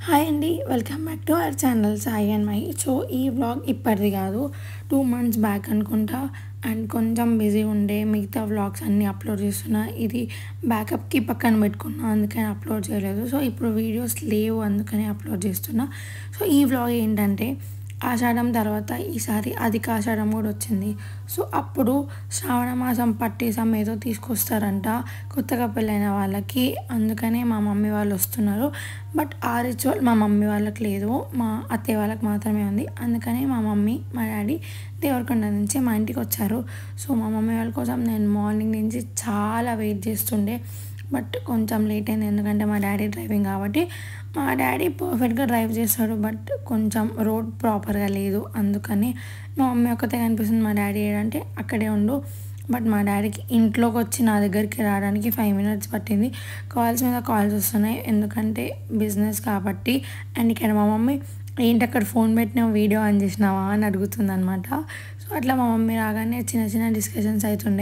Hi అండి welcome back to our channel Sai and my so ఈ vlog ఇప్పటిది కాదు టూ మంత్స్ బ్యాక్ అనుకుంటా అండ్ కొంచెం బిజీ ఉండే మిగతా వ్లాగ్స్ అన్నీ అప్లోడ్ చేస్తున్నా ఇది బ్యాకప్కి పక్కన పెట్టుకున్నా అందుకని అప్లోడ్ చేయలేదు సో ఇప్పుడు వీడియోస్ లేవు అందుకని అప్లోడ్ చేస్తున్నా సో ఈ వ్లాగ్ ఏంటంటే ఆషాఢం తర్వాత ఈసారి అధిక ఆషాఢం కూడా వచ్చింది సో అప్పుడు శ్రావణ మాసం పట్టేసం ఏదో తీసుకొస్తారంట కొత్తగా పెళ్ళైన వాళ్ళకి అందుకనే మా మమ్మీ వాళ్ళు వస్తున్నారు బట్ ఆ రిచువల్ మా మమ్మీ వాళ్ళకి లేదు మా అత్తయ్య వాళ్ళకి మాత్రమే ఉంది అందుకనే మా మమ్మీ మా డాడీ దేవరకొండ నుంచి మా ఇంటికి వచ్చారు సో మా మమ్మీ వాళ్ళ కోసం నేను మార్నింగ్ నుంచి చాలా వెయిట్ చేస్తుండే బట్ కొంచెం లేట్ అయింది ఎందుకంటే మా డాడీ డ్రైవింగ్ కాబట్టి మా డాడీ పర్ఫెక్ట్గా డ్రైవ్ చేస్తాడు బట్ కొంచెం రోడ్ ప్రాపర్గా లేదు అందుకని మా మమ్మీ ఒక్కతే కనిపిస్తుంది మా డాడీ ఏడంటే అక్కడే ఉండు బట్ మా డాడీకి ఇంట్లోకి వచ్చి నా దగ్గరికి రావడానికి ఫైవ్ మినిట్స్ పట్టింది కాల్స్ మీద కాల్స్ వస్తున్నాయి ఎందుకంటే బిజినెస్ కాబట్టి అండ్ ఇక్కడ మా మమ్మీ ఏంటి అక్కడ ఫోన్ పెట్టిన వీడియో ఆన్ చేసినావా అని అడుగుతుంది అనమాట సో అట్లా మా మమ్మీ రాగానే చిన్న చిన్న డిస్కషన్స్ అవుతుండే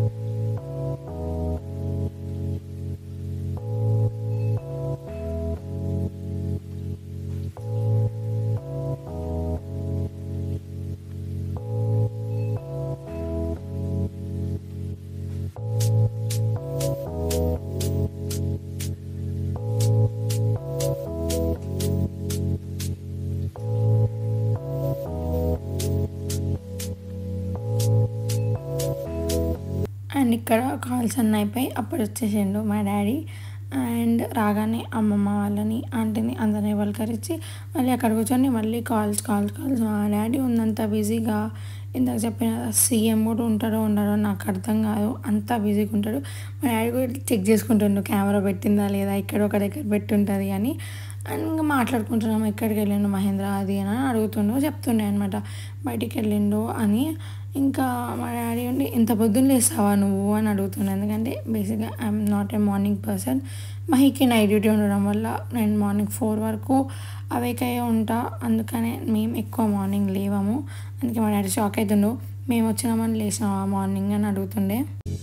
అండ్ ఇక్కడ కాల్స్ అన్నీ అయిపోయి అప్పుడు వచ్చేసిండు మా డాడీ అండ్ రాగానే అమ్మమ్మ వాళ్ళని ఆంటీని అందరినీ పలకరించి మళ్ళీ అక్కడ కూర్చొని మళ్ళీ కాల్స్ కాల్స్ కాల్స్ మా డాడీ ఉన్నంత బిజీగా ఇందాక చెప్పిన సీఎం కూడా ఉంటాడో ఉండడో నాకు అర్థం కాదు అంత బిజీగా ఉంటాడు మా డాడీ కూడా చెక్ చేసుకుంటుండు కెమెరా పెట్టిందా లేదా ఇక్కడ ఒక దగ్గర పెట్టుంటుంది అని అండ్ ఇంకా మాట్లాడుకుంటున్నాము ఎక్కడికి వెళ్ళిండు మహేంద్ర అది అని అడుగుతుండో చెప్తుండే అనమాట బయటికి వెళ్ళిండు అని ఇంకా మా డాడీ ఉండి ఇంత పొద్దున్న లేస్తావా నువ్వు అని అడుగుతున్నాను ఎందుకంటే బేసిక్గా I'm not a morning person మహికి నైట్ డ్యూటీ ఉండడం వల్ల నేను మార్నింగ్ ఫోర్ వరకు అవేక్ అయ్యే ఉంటా అందుకనే మేము ఎక్కువ మార్నింగ్ లేవము అందుకే మా డాడీ షాక్ అవుతుండు మేము వచ్చినామని లేచినావా మార్నింగ్ అని అడుగుతుండే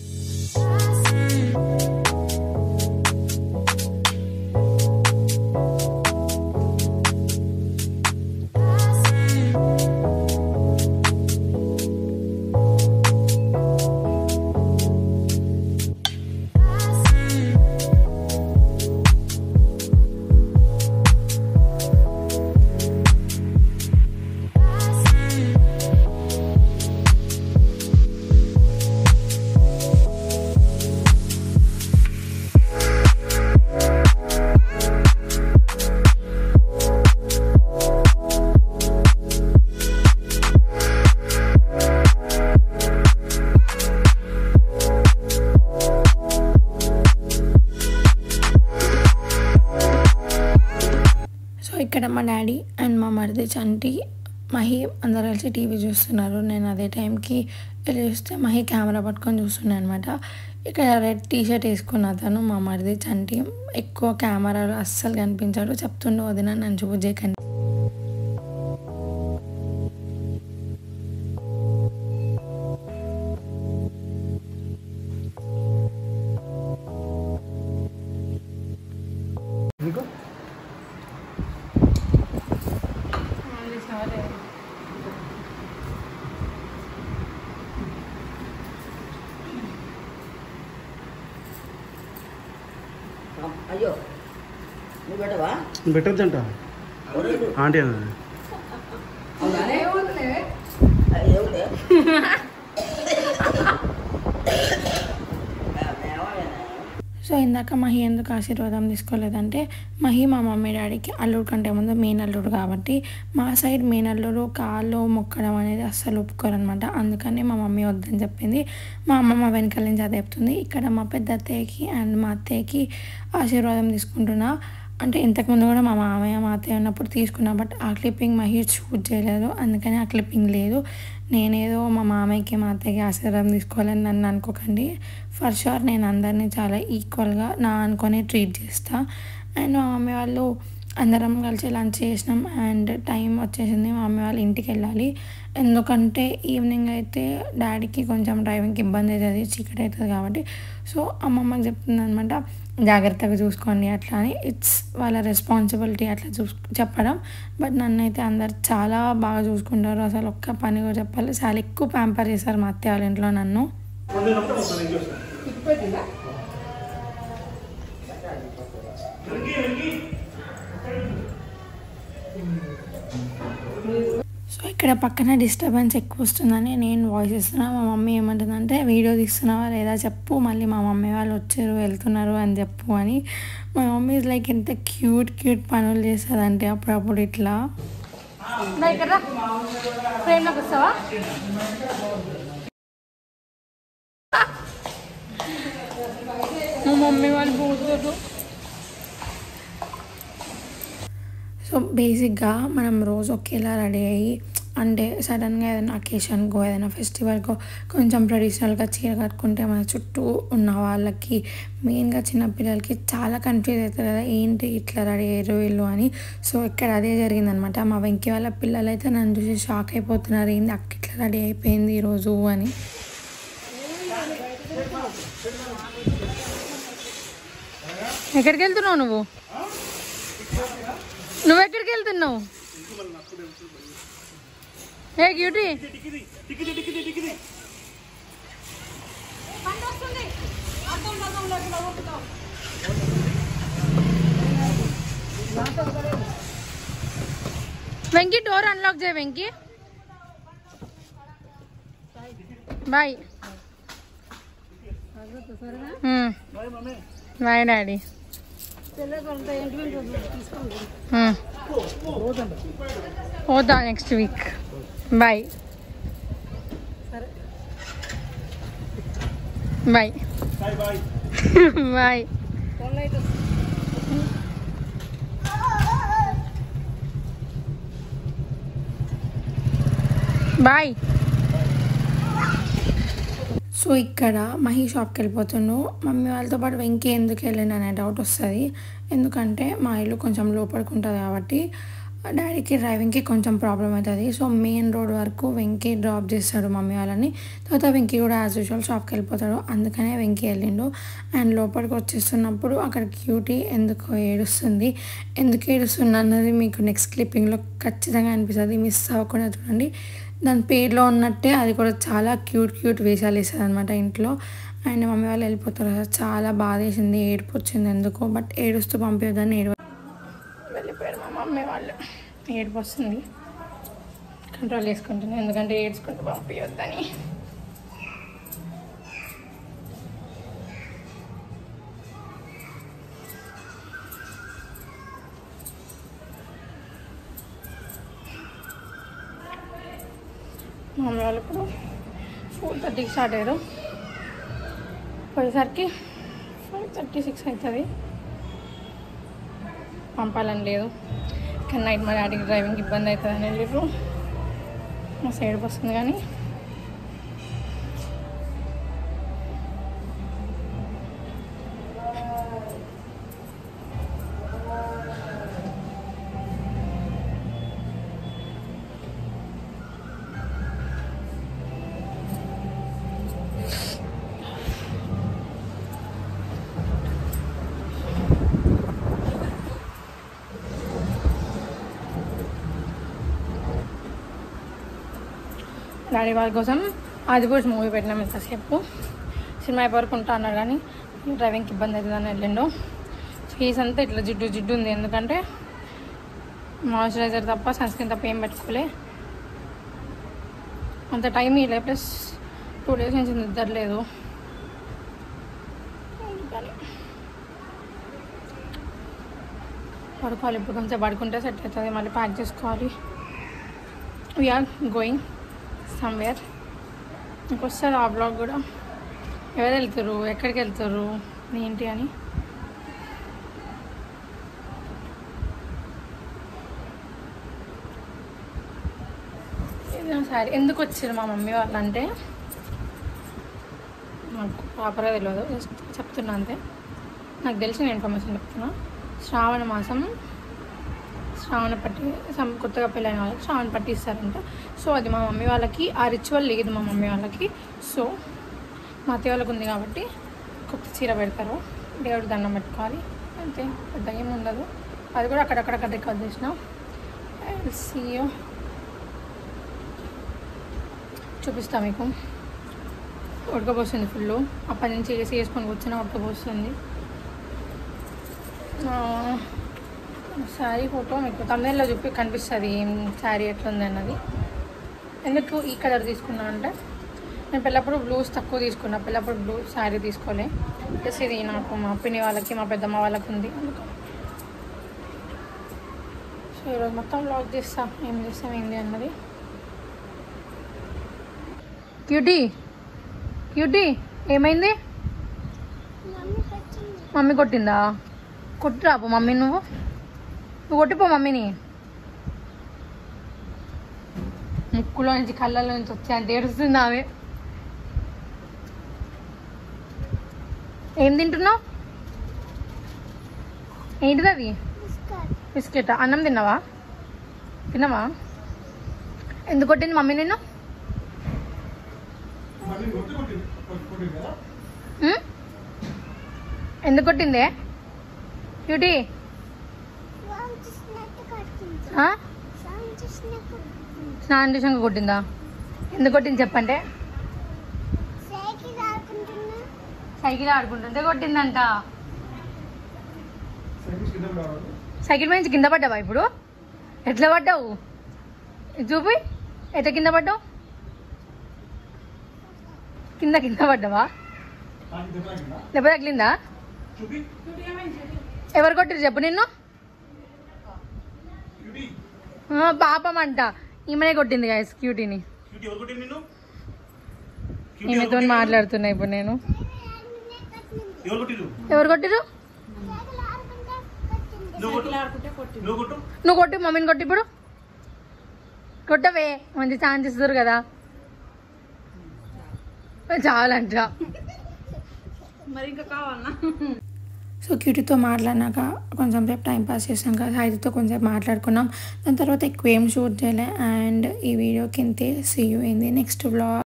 సో ఇక్కడ మా డాడీ అండ్ మా మరిది చంటి మహి అందరు కలిసి టీవీ చూస్తున్నారు నేను అదే టైంకి వెళ్ళి చూస్తే మహి కెమెరా పట్టుకొని చూస్తున్నాను అనమాట ఇక్కడ రెడ్ టీ షర్ట్ వేసుకున్న అతను మా మరిది చంటి ఎక్కువ కెమెరాలో అస్సలు కనిపించాడు చెప్తుండే వదిన నన్ను చూపు చేయకండి నీకు అయ్యో నువ్వు పెట్టవా పెట్టద్దంట ఆంటీ అన్నది ఏమిటే సో ఇందాక మహి ఎందుకు ఆశీర్వాదం తీసుకోలేదంటే మహి మా మమ్మీ డాడీకి అల్లుడు కంటే ముందు మేనల్లుడు కాబట్టి మా సైడ్ మేనల్లుడు కాళ్ళు మొక్కడం అనేది అస్సలు ఒప్పుకోరనమాట అందుకని మా మమ్మీ వద్దని చెప్పింది మా అమ్మమ్మ వెనకాల నుంచి అదే చెప్తుంది ఇక్కడ మా పెద్ద అత్తయ్యకి అండ్ మా అత్తయ్యకి ఆశీర్వాదం తీసుకుంటున్నా అంటే ఇంతకుముందు కూడా మా మామయ్య మా అత్తయ్య ఉన్నప్పుడు తీసుకున్నా బట్ ఆ క్లిప్పింగ్ మహి షూట్ చేయలేదు అందుకని ఆ క్లిప్పింగ్ లేదు నేనేదో మా మామయ్యకి మా అత్తయ్యకి ఆశీర్వాదం తీసుకోవాలని నన్ను అనుకోకండి ఫర్ షూర్ నేను అందరినీ చాలా ఈక్వల్గా నా అనుకొని ట్రీట్ చేస్తా అండ్ మా మమ్మీ వాళ్ళు అందరం కలిసి లంచ్ చేసినాం అండ్ టైం వచ్చేసింది మా మమ్మీ వాళ్ళ ఇంటికి వెళ్ళాలి ఎందుకంటే ఈవినింగ్ అయితే డాడీకి కొంచెం డ్రైవింగ్కి ఇబ్బంది అవుతుంది చీకటి అవుతుంది కాబట్టి సో అమ్మమ్మకి చెప్తుంది అనమాట జాగ్రత్తగా చూసుకోండి అట్లా అని ఇట్స్ వాళ్ళ రెస్పాన్సిబిలిటీ అట్లా చూస్ చెప్పడం బట్ నన్ను అయితే అందరు చాలా బాగా చూసుకుంటారు అసలు ఒక్క పని కూడా చెప్పాలి చాలా ఎక్కువ ప్యాంపర్ చేశారు మా అత్తయ్య వాళ్ళ ఇంట్లో నన్ను సో ఇక్కడ పక్కన డిస్టర్బెన్స్ ఎక్కువ వస్తుందని నేను వాయిస్ ఇస్తున్నా మా మమ్మీ ఏమంటుందంటే వీడియో తీస్తున్నావా లేదా చెప్పు మళ్ళీ మా మమ్మీ వాళ్ళు వచ్చారు వెళ్తున్నారు అని చెప్పు అని మా మమ్మీ లైక్ ఎంత క్యూట్ క్యూట్ పనులు చేస్తుందంటే అప్పుడప్పుడు ఇట్లా ఫ్రేమ్లోకి వస్తావా మా మమ్మీ వాళ్ళు పోతారు సో బేసిక్గా మనం రోజు ఒకేలా రెడీ అయ్యి అంటే సడన్గా ఏదైనా అకేషన్కో ఏదైనా ఫెస్టివల్కో కొంచెం ట్రెడిషనల్గా చీర కట్టుకుంటే మన చుట్టూ ఉన్న వాళ్ళకి మెయిన్గా చిన్నపిల్లలకి చాలా కన్ఫ్యూజ్ అవుతారు కదా ఏంటి ఇట్లా రెడీ అయ్యారు వీళ్ళు అని సో ఇక్కడ అదే జరిగిందనమాట మా వెంకీ వాళ్ళ పిల్లలు అయితే నన్ను చూసి షాక్ అయిపోతున్నారు ఏంది అక్క ఇట్లా రెడీ అయిపోయింది ఈరోజు అని ఎక్కడికి వెళ్తున్నావు నువ్వు నువ్వు ఎక్కడికి వెళ్తున్నావు ఏ క్యూటీ వెంకీ డోర్ అన్లాక్ చేయ వెంకీ బాయ్ బాయ్ డాడీ పోతా next week bye bye bye bye so ఇక్కడ మహి షాప్కి వెళ్ళిపోతున్నాను మమ్మీ వాళ్ళతో పాటు వెంకీ ఎందుకు వెళ్ళిండు అనే డౌట్ వస్తుంది ఎందుకంటే మా ఇల్లు కొంచెం లోపలికి ఉంటుంది కాబట్టి డాడీకి డ్రైవింగ్కి కొంచెం ప్రాబ్లం అవుతుంది సో మెయిన్ రోడ్ వరకు వెంకీ డ్రాప్ చేస్తాడు మమ్మీ వాళ్ళని తర్వాత వెంకీ కూడా యాజ్ యూజువల్ షాప్కి వెళ్ళిపోతాడు అందుకనే వెంకీ వెళ్ళిండు అండ్ లోపలికి వచ్చేస్తున్నప్పుడు అక్కడ క్యూటీ ఎందుకు ఏడుస్తుంది ఎందుకు ఏడుస్తుంది అన్నది మీకు నెక్స్ట్ క్లిప్పింగ్లో ఖచ్చితంగా అనిపిస్తుంది మిస్ అవ్వకుండా చూడండి దాని పేరులో ఉన్నట్టే అది కూడా చాలా క్యూట్ క్యూట్ వేషాలు వేస్తుంది అనమాట ఇంట్లో అండ్ మమ్మీ వాళ్ళు వెళ్ళిపోతారు కదా చాలా బాధ వేసింది ఏడుపు వచ్చింది ఎందుకో బట్ ఏడుస్తూ పంపించదని ఏడు వెళ్ళిపోయారు మా మమ్మీ వాళ్ళు ఏడుపు వస్తుంది కంట్రోల్ చేసుకుంటున్నాను ఎందుకంటే ఏడ్చుకుంటూ పంపించొద్దని మా మమ్మీ వాళ్ళు ఇప్పుడు ఫోర్ థర్టీకి స్టార్ట్ అయ్యారు పోయేసరికి ఫైవ్ థర్టీ సిక్స్ అవుతుంది పంపాలని లేదు కానీ నైట్ మా డాడీకి డ్రైవింగ్ ఇబ్బంది అవుతుందని వెళ్ళిర్రు మా సైడ్ వస్తుంది కానీ డాడీ వాళ్ళ కోసం ఆదిపురుష్ మూవీ పెట్టినాం ఇంతసేపు సినిమా అయిపోవరకు ఉంటా అన్నాడు కానీ డ్రైవింగ్కి ఇబ్బంది అవుతుందని వెళ్ళిండు ఫేస్ అంతా ఇట్లా జిడ్డు జిడ్డు ఉంది ఎందుకంటే మాయిశ్చరైజర్ తప్ప సన్ స్క్రీన్ తప్ప ఏం పెట్టుకోలే అంత టైం ఇవ్వలే ప్లస్ టూ డేస్ నుంచి నిద్రలేదు అందుకని పడుకోవాలి ఇప్పుడు కొంచెం పడుకుంటే సెట్ అవుతుంది మళ్ళీ ప్యాక్ చేసుకోవాలి వీఆర్ గోయింగ్ సమ్వేర్ ఇంకొస్తారు ఆ బ్లాగ్ కూడా ఎవరు వెళ్తారు ఎక్కడికి వెళ్తారు ఏంటి అని సరే ఎందుకు వచ్చారు మా మమ్మీ వాళ్ళు అంటే నాకు ప్రాపర్గా తెలియదు జస్ట్ చెప్తున్నా అంతే నాకు తెలిసిన ఇన్ఫర్మేషన్ చెప్తున్నా శ్రావణ మాసం శ్రావణ పట్టి సమ్ కొత్తగా పెళ్ళైన వాళ్ళకి శ్రావణ పట్టి ఇస్తారంట సో అది మా మమ్మీ వాళ్ళకి ఆ రిచువల్ లేదు మా మమ్మీ వాళ్ళకి సో మా అత్తయ్య వాళ్ళకి ఉంది కాబట్టి కొత్త చీర పెడతారు దేవుడికి దండం పెట్టుకోవాలి అంతే పెద్ద ఏం ఉండదు అది కూడా అక్కడక్కడ రికార్డ్ చేసిన సీయో చూపిస్తా మీకు ఉడకపోస్తుంది ఫుల్ అప్పటి నుంచి ఏసీ వేసుకొని కూర్చున్నా ఉడకపోస్తుంది శారీ ఫోటో మీకు తమిళలో చూపి కనిపిస్తుంది ఏం శారీ ఎట్లుంది అన్నది ఎందుకు ఈ కలర్ తీసుకున్నా అంటే నేను పిల్లప్పుడు బ్లూస్ తక్కువ తీసుకున్నా పిల్లప్పుడు బ్లూ శారీ తీసుకోలే ప్లస్ ఇది నాకు మా పిన్ని వాళ్ళకి మా పెద్దమ్మ వాళ్ళకి ఉంది అందుకు సో ఈరోజు మొత్తం బ్లాగ్ చేస్తా ఏం చేస్తాం ఏంది అన్నది క్యూటీ క్యూటీ ఏమైంది మమ్మీ కొట్టిందా కొట్టిరాపు మమ్మీ నువ్వు నువ్వు కొట్టిపో మమ్మీని ముక్కులో నుంచి కళ్ళలో నుంచి వచ్చి అంత ఏడుస్తుంది ఆమె ఏం తింటున్నావు ఏంటిది అది బిస్కెట్ అన్నం తిన్నావా తిన్నావా ఎందుకు కొట్టింది మమ్మీ నిన్ను ఉం? ఎందుకు కొట్టిందే క్యూటీ ఆ? స్నానం చేసాక కొట్టిందా ఎందుకు కొట్టింది చెప్పంటే సైకిల్ ఆడుకుంటుంటే కొట్టిందంట సైకిల్ మీద నుంచి కింద పడ్డావా ఇప్పుడు ఎట్లా పడ్డావు ఇది చూపి ఎట్లా కింద పడ్డావు కింద కింద పడ్డావా దెబ్బ తగిలిందా ఎవరు కొట్టిరు చెప్పు నిన్ను ఆ, పాపం అంట ఈమెనే కొట్టింది గాయస్ క్యూటీని ఈమెతో మాట్లాడుతున్నా ఇప్పుడు నేను ఎవరు కొట్టిరు ఎవరు కొట్టిరు నువ్వు కొట్టు నువ్వు కొట్టు నువ్వు కొట్టి మమ్మీని కొట్టి ఇప్పుడు కొట్టవే మంచి ఛాన్స్ ఇస్తారు కదా చాలంట మరి ఇంకా కావాలన్నా సో క్యూటీతో మాట్లాడినాక కొంచెం సేపు టైం పాస్ చేసాక సాయితో కొంచెం మాట్లాడుకున్నాం దాని తర్వాత ఎక్కువ ఏం షూట్ చేయలే అండ్ ఈ వీడియోకి ఇంతే see you in the next vlog